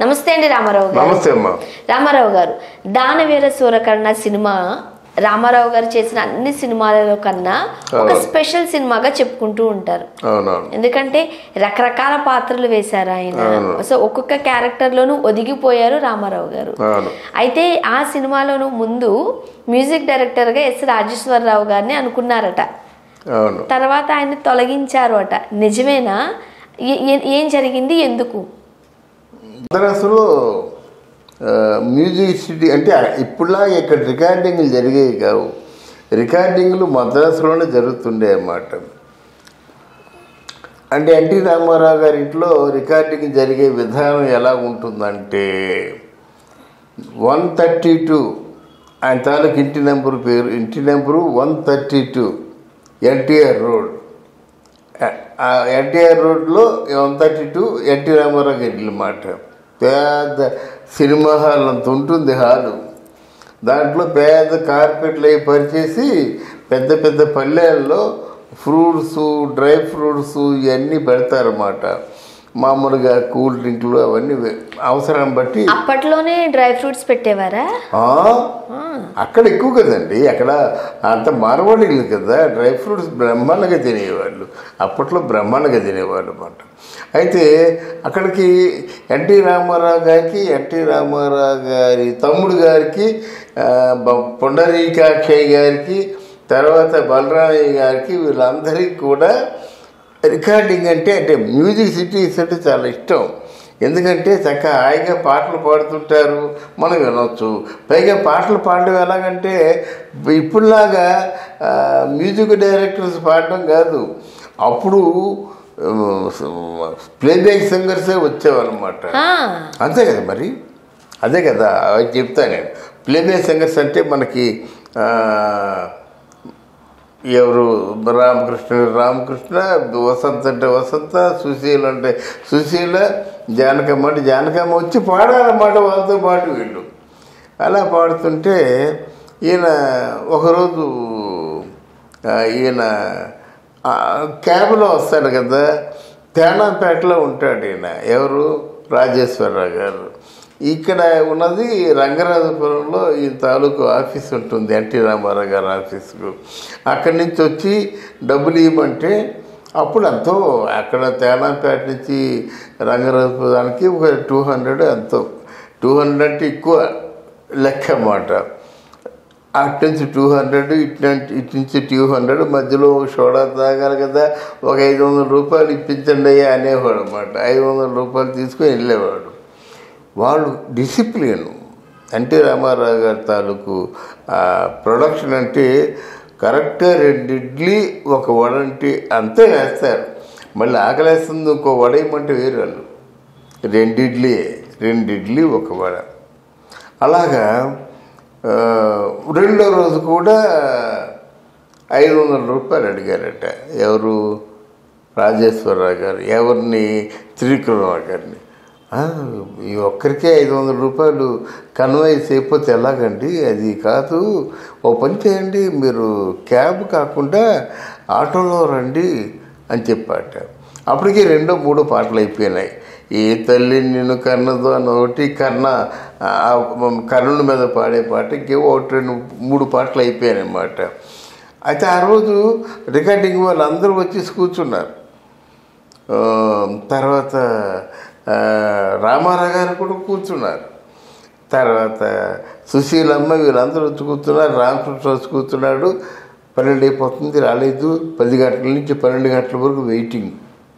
నమస్తే అండి రామారావు గారు నమస్తే అమ్మా రామారావు గారు దానవీర సూరకర్ణ సినిమా రామారావు గారు చేసిన అన్ని సినిమాలలో కన్నా ఒక అవును. స్పెషల్ సినిమాగా చెప్పుకుంటూ ఉంటారు అవునవును ఎందుకంటే రకరకాల పాత్రలు వేశారు ఆయన అవును. సో ఒక్కొక్క క్యారెక్టర్ లోనూ ఒదిగిపోయారు రామారావు గారు అవును అయితే ఆ సినిమాలోను ముందు మ్యూజిక్ డైరెక్టర్ గా ఎస్ రాజేశ్వరరావు గారిని అనుకున్నారట అవును తర్వాత ఆయన తొలగించారు అట నిజమేనా ఏ- ఏ- ఏం జరిగింది ఎందుకు మద్రాసులో ఆ, మ్యూజిక్ సిటీ అంటే ఇప్పుడులా ఇక్కడ రికార్డింగ్లు జరిగేవి కావు రికార్డింగ్లు మద్రాసులోనే జరుగుతుండే అన్నమాట అంటే ఎన్టీ రామారావు గారి ఇంట్లో రికార్డింగ్ జరిగే విధానం ఎలా ఉంటుందంటే వన్ థర్టీ టూ ఆయన తాలూకు ఇంటి నెంబరు పేరు ఇంటి number one thirty two NTR road ఆ ఎన్టీఆర్ రోడ్లో one thirty two NT Rama Rao గారి ఇల్లు మాట పెద్ద సినిమా హాల్ అంత ఉంటుంది హాలు దాంట్లో పెద్ద కార్పెట్లు అవి పరిచేసి పెద్ద పెద్ద పల్లెల్లో ఫ్రూట్స్ డ్రై ఫ్రూట్స్ ఇవన్నీ పెడతారన్నమాట మామూలుగా కూల్ డ్రింక్లు అవన్నీ వే- అవసరం బట్టి అప్పట్లోనే డ్రై ఫ్రూట్స్ పెట్టేవారా ఆ, అక్కడ ఎక్కువ కదండి అక్కడ అంత మార్వాడీలు కదా డ్రై ఫ్రూట్స్ బ్రహ్మాండంగా తినేవాళ్ళు అప్పట్లో బ్రహ్మాండంగా తినేవాళ్ళు అన్నమాట అయితే అక్కడికి ఎన్టీ రామారావు గారికి ఎన్టీ రామారావు గారి తమ్ముడు గారికి ఆ, బ- పుండరీకాక్షయ్య గారికి తర్వాత బలరామయ్య గారికి వీళ్ళందరికీ కూడా రికార్డింగ్ అంటే అంటే మ్యూజిక్ సిటీస్ అంటే చాలా ఇష్టం ఎందుకంటే చక్కగా హాయిగా పాటలు పాడుతుంటారు మనం వినొచ్చు పైగా పాటలు పాడడం ఎలాగంటే ఇప్పుడులాగా ఆ, మ్యూజిక్ డైరెక్టర్స్ పాడడం కాదు అప్పుడు ప్లేబ్యాక్ సింగర్సే వచ్చేవారనమాట ఆ, అంతే కదా మరి అదే కదా అవి చెప్తా నేను ప్లేబ్యాక్ సింగర్స్ అంటే మనకి ఆ, ఎవరు రామకృష్ణ రామకృష్ణ వసంత అంటే వసంత సుశీల అంటే సుశీల జానకమ్మ అంటే జానకమ్మ వచ్చి పాడాలన్నమాట వాళ్ళతో పాటు వీళ్ళు అలా పాడుతుంటే ఈయన ఒకరోజు ఆ, ఈయన ఆ, క్యాబ్లో వస్తాడు కదా తేనాపేటలో ఉంటాడు ఈయన ఎవరు రాజేశ్వరరావు గారు ఇక్కడ ఉన్నది రంగరాజపురంలో ఈ తాలూకు ఆఫీస్ ఉంటుంది ఎన్టీ రామారావు గారి ఆఫీసు అక్కడి నుంచి వచ్చి డబ్బులు ఇవ్వమంటే అప్పుడు ఎంతో అక్కడ తేనాపేట నుంచి రంగరాజపురానికి ఒక టూ హండ్రెడ్ ఎంతో టూ హండ్రెడ్ అంటే ఎక్కువ లెక్క అన్నమాట అటు నుంచి టూ హండ్రెడ్ ఇటు నుంచి ఇటు నుంచి టూ హండ్రెడ్ మధ్యలో సోడా తాగాలి కదా ఒక ఐదు వందల రూపాయలు ఇప్పించండి అయ్యా అనేవాడు అనమాట ఐదు వందల రూపాయలు తీసుకొని వెళ్ళేవాడు వాళ్ళు డిసిప్లిన్ ఎన్టీ రామారావు గారి తాలూకు ఆ, ప్రొడక్షన్ అంటే కరెక్ట్గా రెండు ఇడ్లీ ఒక వడంటి అంతే వేస్తారు మళ్ళీ ఆకలేస్తుంది ఇంకో వడ ఇమ్మంటే వేరు వాళ్ళు రెండు ఇడ్లీ రెండు ఇడ్లీ ఒక వడ అలాగా ఆ, రెండో రోజు కూడా ఐదు వందల రూపాయలు అడిగారట ఎవరు రాజేశ్వరరావు గారు ఎవరిని త్రివిక్రమరావు గారిని "ఆ, ఈ ఒక్కరికే ఐదు వందల రూపాయలు కన్వైస్ అయిపోతే ఎలాగండి అది కాదు ఓ పని చేయండి మీరు క్యాబ్ కాకుండా ఆటోలో రండి అని చెప్పాట అప్పటికి రెండో మూడో పాటలు అయిపోయినాయి ఏ తల్లి నిన్ను కన్నదో అన్న ఒకటి కర్ణ ఆ, కర్ణుడి మీద పాడే పాట ఇంకేవో ఒకటి రెండు మూడు పాటలు అయిపోయాయి అన్నమాట అయితే ఆ రోజు రికార్డింగ్ వాళ్ళు అందరూ వచ్చేసి కూర్చున్నారు ఆ, తర్వాత ఆ, రామారావు గారు కూడా కూర్చున్నారు తర్వాత సుశీలమ్మ వీళ్ళందరూ వచ్చి కూర్చున్నారు రామకృష్ణ వచ్చి కూర్చున్నాడు పన్నెండు అయిపోతుంది రాలేదు పది గంటల నుంచి పన్నెండు గంటల వరకు వెయిటింగ్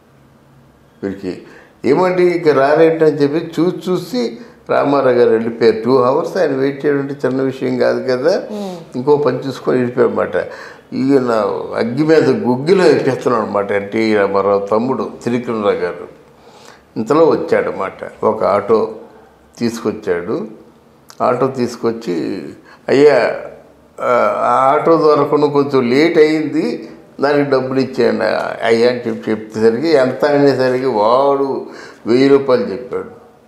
వీరికి ఏమండి ఇక రారేంటి అని చెప్పి చూసి చూసి రామారావు గారు వెళ్ళిపోయారు టూ అవర్స్ ఆయన వెయిట్ చేయడం అంటే చిన్న విషయం కాదు కదా ఇంకో పని చూసుకొని వెళ్ళిపోయారన్నమాట ఈయన అగ్గి మీద గుగ్గిలో ఎక్కేస్తున్నాడు అనమాట ఎన్టీ రామారావు తమ్ముడు త్రికృష్ణరావు గారు ఇంతలో వచ్చాడనమాట ఒక ఆటో తీసుకొచ్చాడు ఆటో తీసుకొచ్చి అయ్యా ఆ ఆ ఆటో దొరకను కొంచెం లేట్ అయ్యింది దానికి డబ్బులు ఇచ్చేయండి అయ్యా అని చెప్పి చెప్పేసరికి ఎంత అనేసరికి వాడు వెయ్యి రూపాయలు చెప్పాడు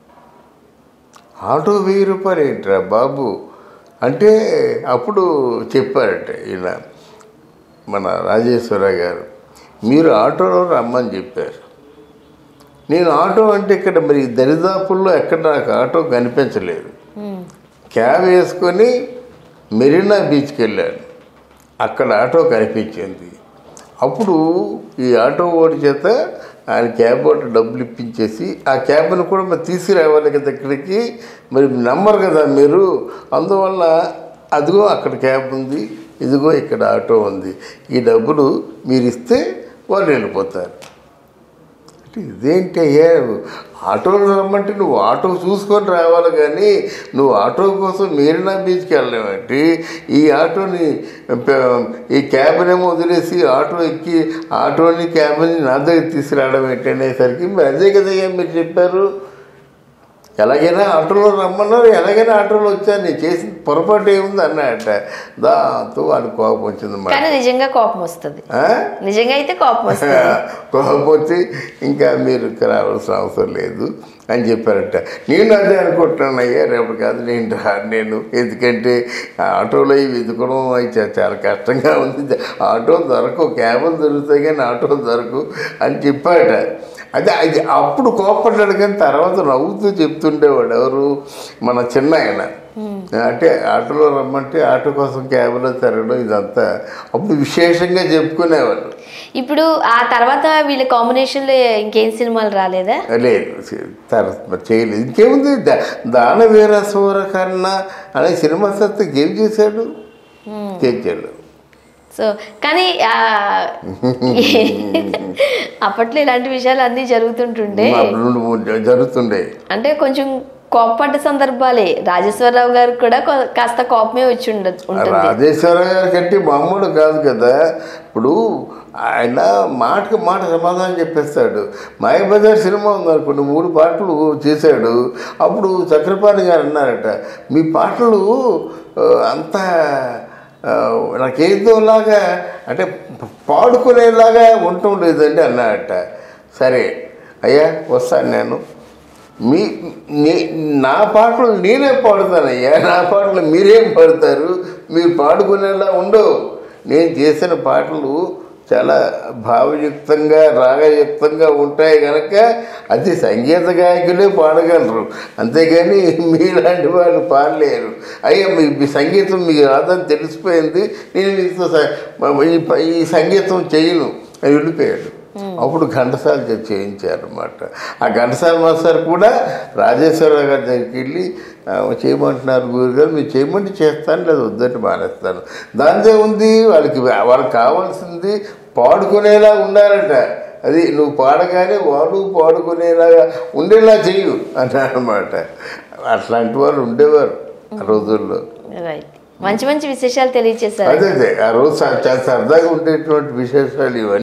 ఆటో వెయ్యి రూపాయలు ఏంట్రా బాబు అంటే అప్పుడు చెప్పారట ఈయన మన రాజేశ్వర గారు మీరు ఆటోలో రమ్మని చెప్పారు నేను ఆటో అంటే ఇక్కడ మరి దరిదాపుల్లో ఎక్కడ నాకు ఆటో కనిపించలేదు ఉమ్. క్యాబ్ వేసుకొని మెరీనా బీచ్కి వెళ్ళాను అక్కడ ఆటో కనిపించింది అప్పుడు ఈ ఆటో ఓడి చేత ఆయన క్యాబ్ ఓటు డబ్బులు ఇప్పించేసి ఆ క్యాబ్ను కూడా మరి తీసుకురావాలి కదా ఇక్కడికి మరి నమ్మరు కదా మీరు అందువల్ల అదిగో అక్కడ క్యాబ్ ఉంది ఇదిగో ఇక్కడ ఆటో ఉంది ఈ డబ్బులు మీరు ఇస్తే వాళ్ళు వెళ్ళిపోతారు అంటే ఇదేంటి అయ్యా ఆటోలో రమ్మంటే నువ్వు ఆటో చూసుకొని రావాలి కానీ నువ్వు ఆటో కోసం మీరినా బీచ్కి వెళ్ళలేమంటే ఈ ఆటోని ప- ఈ క్యాబ్నేమో వదిలేసి ఆటో ఎక్కి ఆటోని క్యాబ్ని నా దగ్గర తీసుకురావడం ఏంటి అనేసరికి మరి అదే కదయ్యా మీరు చెప్పారు ఎలాగైనా ఆటోలో రమ్మన్నారు ఎలాగైనా ఆటోలో వచ్చాను నేను చేసిన పొరపాటు ఏముంది అన్నాడట దాంతో వాడికి కోపం వచ్చింది మాట కానీ నిజంగా కోపం వస్తుంది ఆ? నిజంగా అయితే కోపం వస్తుంది కోపం వచ్చి ఇంకా మీరు ఇక్కడ రావాల్సిన అవసరం లేదు అని చెప్పారట నేను అదే అనుకుంటున్నాను అయ్యా రేపు కాదు నేను రా నేను ఎందుకంటే ఆ ఆటోలో ఇవి ఎదుకోవడం అయి చా- చాలా కష్టంగా ఉంది ఆటో దొరకవు క్యాబులు దొరుకుతాయి కానీ ఆటోలు దొరకవు అని చెప్పాట అదే అది అప్పుడు కోపడ్డాడు కానీ తర్వాత నవ్వుతూ చెప్తుండేవాడు ఎవరు మన చిన్న ఆయన అంటే ఆటోలో రమ్మంటే ఆటో కోసం క్యాబ్లో తిరగడం ఇదంతా అప్పుడు విశేషంగా చెప్పుకునేవాళ్ళు ఇప్పుడు ఆ తర్వాత వీళ్ళ కాంబినేషన్ లో ఇంకేం సినిమాలు రాలేదా లేదు తర్వాత చేయలేదు ఇంకేముంది దా- దాన వీర సూర కన్నా అనే సినిమా సత్తా ఏం చేశాడు చేశాడు సో కానీ ఆ, అప్పట్లో ఇలాంటి విషయాలు అన్నీ జరుగుతుంటుండే అప్పుడు రెండు మూడు జరుగుతుండే అంటే కొంచెం కోప్పడ్డ సందర్భాలే రాజేశ్వరరావు గారికి కూడా కొ- కాస్త కోపమే వచ్చి ఉండ ఉంటుంది రాజేశ్వర గారి కంటే మామూలు కాదు కదా ఇప్పుడు ఆయన మాటకు మాట సమాధానం చెప్పేస్తాడు మాయబజార్ సినిమా ఉందనుకోండి మూడు పాటలు చేశాడు అప్పుడు చక్రపాణి గారు అన్నారట మీ పాటలు ఆ, అంత ఆ, నాకేదోలాగా అంటే పాడుకునేలాగా ఉండటం లేదండి అన్నాడట సరే అయ్యా వస్తాను నేను మీ నే- నా పాటలు నేనే పాడుతానయ్యా నా పాటలు మీరేం పాడతారు మీరు పాడుకునేలా ఉండవు నేను చేసిన పాటలు చాలా భావయుక్తంగా రాగయుక్తంగా ఉంటాయి కనుక అది సంగీత గాయకులే పాడగలరు అంతేగాని మీలాంటి వాళ్ళు పాడలేరు అయ్యా మీ మీ సంగీతం మీకు రాదని తెలిసిపోయింది నేను మీతో స- ఈ ప- ఈ సంగీతం చేయను అని వెళ్ళిపోయాడు అప్పుడు ఘంటసాల చేత చేయించారు అనమాట ఆ ఘంటసాల మాస్టర్ కూడా రాజేశ్వరరావు గారి దగ్గరికి వెళ్ళి "ఆ, చేయమంటున్నారు గురుగారు మీరు చేయమంటే చేస్తాను లేదా వద్దంటే మానేస్తాను దాంతో ఉంది వాళ్ళకి వాళ్ళకి కావాల్సింది పాడుకునేలా ఉండాలంట అది నువ్వు పాడగానే వాడు పాడుకునేలాగా ఉండేలా చెయ్యు అన్నాడు అనమాట అట్లాంటి వాళ్ళు ఉండేవారు ఆ రోజుల్లో రైట్ మంచి మంచి విశేషాలు తెలియచేశారు అదే అదే ఆ రోజు చాలా సరదాగా ఉండేటువంటి విశేషాలు ఇవన్నీ